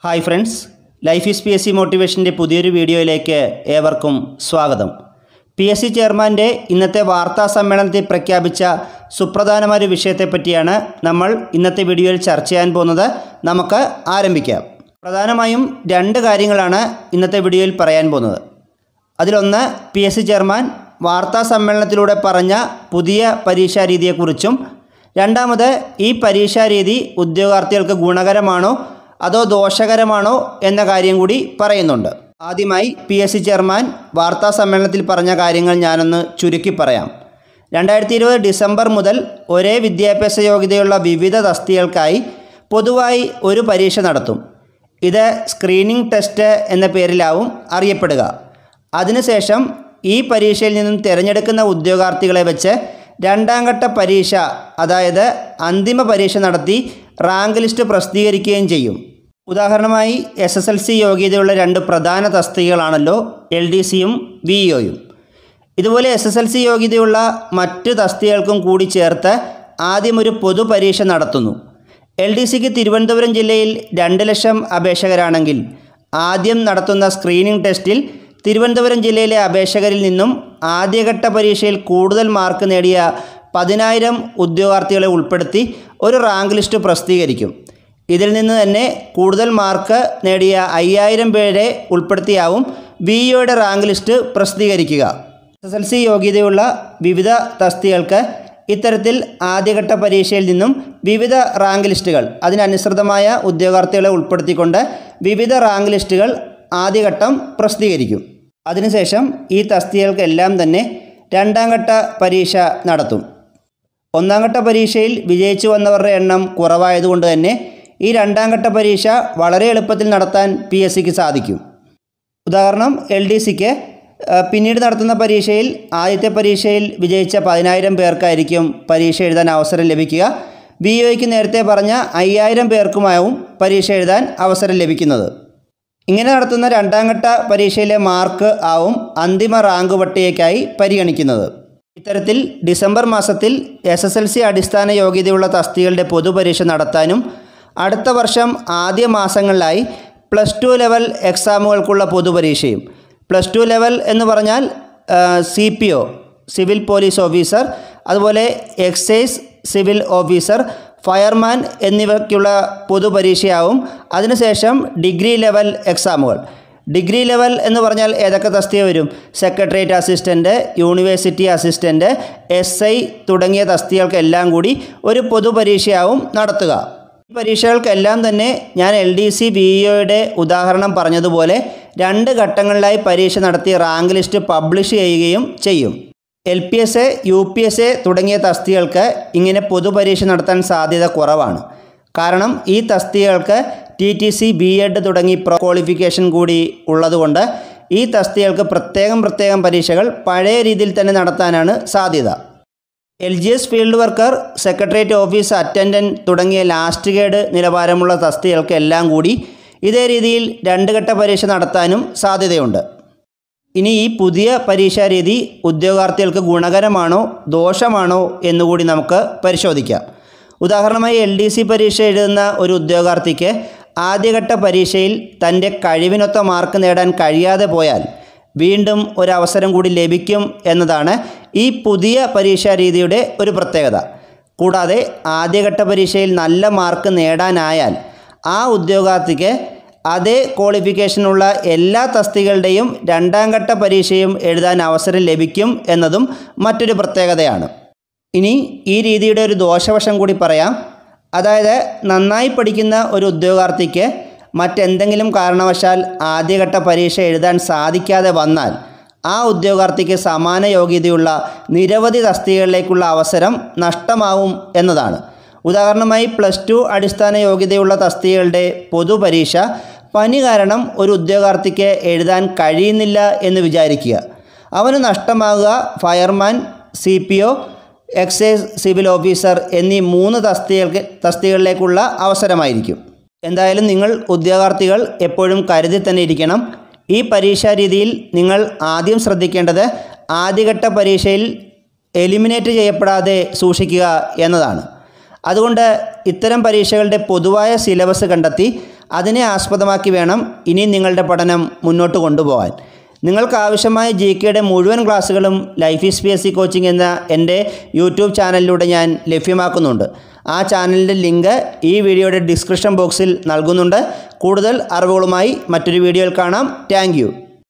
hi friends life is P S C മോട്ടിവേഷൻ്റെ പുതിയൊരു വീഡിയോയിലേക്ക് ഏവർക്കും സ്വാഗതം പി എസ് സി ചെയർമാൻ്റെ ഇന്നത്തെ വാർത്താ സമ്മേളനത്തിൽ പ്രഖ്യാപിച്ച സുപ്രധാനമായ ഒരു വിഷയത്തെപ്പറ്റിയാണ് നമ്മൾ ഇന്നത്തെ വീഡിയോയിൽ ചർച്ച ചെയ്യാൻ പോകുന്നത് നമുക്ക് ആരംഭിക്കാം പ്രധാനമായും രണ്ട് കാര്യങ്ങളാണ് ഇന്നത്തെ വീഡിയോയിൽ പറയാൻ പോകുന്നത് അതിലൊന്ന് പി എസ് സി ചെയർമാൻ വാർത്താ സമ്മേളനത്തിലൂടെ പറഞ്ഞ പുതിയ പരീക്ഷാ രീതിയെക്കുറിച്ചും രണ്ടാമത് ഈ പരീക്ഷാ രീതി ഉദ്യോഗാർത്ഥികൾക്ക് ഗുണകരമാണോ അതോ ദോഷകരമാണോ എന്ന കാര്യം കൂടി പറയുന്നുണ്ട് ആദ്യമായി പി എസ് സി ചെയർമാൻ വാർത്താ സമ്മേളനത്തിൽ പറഞ്ഞ കാര്യങ്ങൾ ഞാനൊന്ന് ചുരുക്കി പറയാം രണ്ടായിരത്തി ഇരുപത് ഡിസംബർ മുതൽ ഒരേ വിദ്യാഭ്യാസ യോഗ്യതയുള്ള വിവിധ തസ്തികൾക്കായി പൊതുവായി ഒരു പരീക്ഷ നടത്തും ഇത് സ്ക്രീനിംഗ് ടെസ്റ്റ് എന്ന പേരിലാവും അറിയപ്പെടുക അതിനുശേഷം ഈ പരീക്ഷയിൽ നിന്നും തിരഞ്ഞെടുക്കുന്ന ഉദ്യോഗാർത്ഥികളെ വെച്ച് രണ്ടാം ഘട്ട പരീക്ഷ അതായത് അന്തിമ പരീക്ഷ നടത്തി റാങ്ക് ലിസ്റ്റ് പ്രസിദ്ധീകരിക്കുകയും ചെയ്യും ഉദാഹരണമായി എസ് എസ് എൽ സി യോഗ്യതയുള്ള രണ്ട് പ്രധാന തസ്തികകളാണല്ലോ എൽ ഡി സിയും വി ഒയും ഇതുപോലെ എസ് എസ് എൽ സി യോഗ്യതയുള്ള മറ്റ് തസ്തികകൾക്കും കൂടി ചേർത്ത് ആദ്യം ഒരു പൊതു പരീക്ഷ നടത്തുന്നു എൽ ഡി സിക്ക് തിരുവനന്തപുരം ജില്ലയിൽ രണ്ട് ലക്ഷം അപേക്ഷകരാണെങ്കിൽ ആദ്യം നടത്തുന്ന സ്ക്രീനിംഗ് ടെസ്റ്റിൽ തിരുവനന്തപുരം ജില്ലയിലെ അപേക്ഷകരിൽ നിന്നും ആദ്യഘട്ട പരീക്ഷയിൽ കൂടുതൽ മാർക്ക് നേടിയ പതിനായിരം ഉദ്യോഗാർത്ഥികളെ ഉൾപ്പെടുത്തി ഒരു റാങ്ക് ലിസ്റ്റ് പ്രസിദ്ധീകരിക്കും ഇതിൽ നിന്ന് തന്നെ കൂടുതൽ മാർക്ക് നേടിയ അയ്യായിരം പേരെ ഉൾപ്പെടുത്തിയാവും വി ഒയുടെ റാങ്ക് ലിസ്റ്റ് പ്രസിദ്ധീകരിക്കുക എസ് എസ് എൽ സി യോഗ്യതയുള്ള വിവിധ തസ്തികൾക്ക് ഇത്തരത്തിൽ ആദ്യഘട്ട പരീക്ഷയിൽ നിന്നും വിവിധ റാങ്ക് ലിസ്റ്റുകൾ അതിനനുസൃതമായ ഉദ്യോഗാർത്ഥികളെ ഉൾപ്പെടുത്തിക്കൊണ്ട് വിവിധ റാങ്ക് ലിസ്റ്റുകൾ ആദ്യഘട്ടം പ്രസിദ്ധീകരിക്കും അതിനുശേഷം ഈ തസ്തികകൾക്കെല്ലാം തന്നെ രണ്ടാം ഘട്ട പരീക്ഷ നടത്തും ഒന്നാം ഘട്ട പരീക്ഷയിൽ വിജയിച്ചു വന്നവരുടെ എണ്ണം കുറവായതുകൊണ്ട് തന്നെ ഈ രണ്ടാം ഘട്ട പരീക്ഷ വളരെ എളുപ്പത്തിൽ നടത്താൻ പി എസ് സിക്ക് സാധിക്കും ഉദാഹരണം എൽ ഡി സിക്ക് പിന്നീട് നടത്തുന്ന പരീക്ഷയിൽ ആദ്യത്തെ പരീക്ഷയിൽ വിജയിച്ച പതിനായിരം പേർക്കായിരിക്കും പരീക്ഷ എഴുതാൻ അവസരം ലഭിക്കുക ബി ഒയ്ക്ക് നേരത്തെ പറഞ്ഞ അയ്യായിരം പേർക്കുമാവും പരീക്ഷ എഴുതാൻ അവസരം ലഭിക്കുന്നത് ഇങ്ങനെ നടത്തുന്ന രണ്ടാം ഘട്ട പരീക്ഷയിലെ മാർക്ക് ആവും അന്തിമ റാങ്ക് പട്ടികയ്ക്കായി പരിഗണിക്കുന്നത് ഇത്തരത്തിൽ ഡിസംബർ മാസത്തിൽ എസ് എസ് എൽ സി അടിസ്ഥാന യോഗ്യതയുള്ള തസ്തികളുടെ പൊതുപരീക്ഷ നടത്താനും അടുത്ത വർഷം ആദ്യ മാസങ്ങളിലായി പ്ലസ് ടു ലെവൽ എക്സാമുകൾക്കുള്ള പൊതുപരീക്ഷയും പ്ലസ് ടു ലെവൽ എന്ന് പറഞ്ഞാൽ C P O civil police officer അതുപോലെ എക്സൈസ് സിവിൽ ഓഫീസർ ഫയർമാൻ എന്നിവയ്ക്കുള്ള പൊതുപരീക്ഷയാവും അതിനുശേഷം degree level exams degree level എന്ന് പറഞ്ഞാൽ ഏതൊക്കെ തസ്തിക വരും secretariat assistant university assistant S I തുടങ്ങിയ തസ്തികൾക്കെല്ലാം കൂടി ഒരു പൊതുപരീക്ഷയാവും നടത്തുക ഈ പരീക്ഷകൾക്കെല്ലാം തന്നെ ഞാൻ എൽ ഡി സി ബി ഇഒയുടെ ഉദാഹരണം പറഞ്ഞതുപോലെ രണ്ട് ഘട്ടങ്ങളിലായി പരീക്ഷ നടത്തി റാങ്ക് ലിസ്റ്റ് പബ്ലിഷ് ചെയ്യുകയും ചെയ്യും L P S A U P S A തുടങ്ങിയ തസ്തികൾക്ക് ഇങ്ങനെ പൊതുപരീക്ഷ നടത്താൻ സാധ്യത കുറവാണ് കാരണം ഈ തസ്തികൾക്ക് T T C B Ed തുടങ്ങി പ്രോ ക്വാളിഫിക്കേഷൻ കൂടി ഉള്ളതുകൊണ്ട് ഈ തസ്തികൾക്ക് പ്രത്യേകം പ്രത്യേകം പരീക്ഷകൾ പഴയ രീതിയിൽ തന്നെ നടത്താനാണ് സാധ്യത L G S field worker secretariat office attendant തുടങ്ങിയ ലാസ്റ്റ് ഗ്രേഡ് നിലവാരമുള്ള തസ്തികൾക്ക് എല്ലാം കൂടി ഇതേ രീതിയിൽ രണ്ട് ഘട്ട പരീക്ഷ നടത്താനും സാധ്യതയുണ്ട് ഇനി ഈ പുതിയ പരീക്ഷാ രീതി ഉദ്യോഗാർത്ഥികൾക്ക് ഗുണകരമാണോ ദോഷമാണോ എന്നുകൂടി നമുക്ക് പരിശോധിക്കാം ഉദാഹരണമായി എൽ ഡി സി പരീക്ഷ എഴുതുന്ന ഒരു ഉദ്യോഗാർത്ഥിക്ക് ആദ്യഘട്ട പരീക്ഷയിൽ തൻ്റെ കഴിവിനൊത്ത മാർക്ക് നേടാൻ കഴിയാതെ പോയാൽ വീണ്ടും ഒരവസരം കൂടി ലഭിക്കും എന്നതാണ് ഈ പുതിയ പരീക്ഷാ രീതിയുടെ ഒരു പ്രത്യേകത കൂടാതെ ആദ്യഘട്ട പരീക്ഷയിൽ നല്ല മാർക്ക് നേടാനായാൽ ആ ഉദ്യോഗാർത്ഥിക്ക് അതേ ക്വാളിഫിക്കേഷനുള്ള എല്ലാ തസ്തികളുടെയും രണ്ടാം ഘട്ട പരീക്ഷയും എഴുതാൻ അവസരം ലഭിക്കും എന്നതും മറ്റൊരു പ്രത്യേകതയാണ് ഇനി ഈ രീതിയുടെ ഒരു ദോഷവശം കൂടി പറയാം അതായത് നന്നായി പഠിക്കുന്ന ഒരു ഉദ്യോഗാർത്ഥിക്ക് മറ്റെന്തെങ്കിലും കാരണവശാൽ ആദ്യഘട്ട പരീക്ഷ എഴുതാൻ സാധിക്കാതെ വന്നാൽ ആ ഉദ്യോഗാർത്ഥിക്ക് സമാന യോഗ്യതയുള്ള നിരവധി തസ്തികകളിലേക്കുള്ള അവസരം നഷ്ടമാവും എന്നതാണ് ഉദാഹരണമായി പ്ലസ് ടു അടിസ്ഥാന യോഗ്യതയുള്ള തസ്തികകളുടെ പൊതുപരീക്ഷ പനി കാരണം ഒരു ഉദ്യോഗാർത്ഥിക്ക് എഴുതാൻ കഴിയുന്നില്ല എന്ന് വിചാരിക്കുക അവന് നഷ്ടമാകുക fireman C P O excise civil officer എന്നീ മൂന്ന് തസ്തികൾക്ക് തസ്തികകളിലേക്കുള്ള അവസരമായിരിക്കും എന്തായാലും നിങ്ങൾ ഉദ്യോഗാർത്ഥികൾ എപ്പോഴും കരുതി തന്നെ ഇരിക്കണം ഈ പരീക്ഷാ രീതിയിൽ നിങ്ങൾ ആദ്യം ശ്രദ്ധിക്കേണ്ടത് ആദ്യഘട്ട പരീക്ഷയിൽ എലിമിനേറ്റ് ചെയ്യപ്പെടാതെ സൂക്ഷിക്കുക എന്നതാണ് അതുകൊണ്ട് ഇത്തരം പരീക്ഷകളുടെ പൊതുവായ സിലബസ് കണ്ടെത്തി അതിനെ ആസ്പദമാക്കി വേണം ഇനി നിങ്ങളുടെ പഠനം മുന്നോട്ട് കൊണ്ടുപോകാൻ നിങ്ങൾക്ക് ആവശ്യമായ ജി കെയുടെ മുഴുവൻ ക്ലാസ്സുകളും life is P S C coaching എന്ന എൻ്റെ യൂട്യൂബ് ചാനലിലൂടെ ഞാൻ ലഭ്യമാക്കുന്നുണ്ട് ആ ചാനലിൻ്റെ ലിങ്ക് ഈ വീഡിയോയുടെ ഡിസ്ക്രിപ്ഷൻ ബോക്സിൽ നൽകുന്നുണ്ട് കൂടുതൽ അറിവുകളുമായി മറ്റൊരു വീഡിയോയിൽ കാണാം താങ്ക്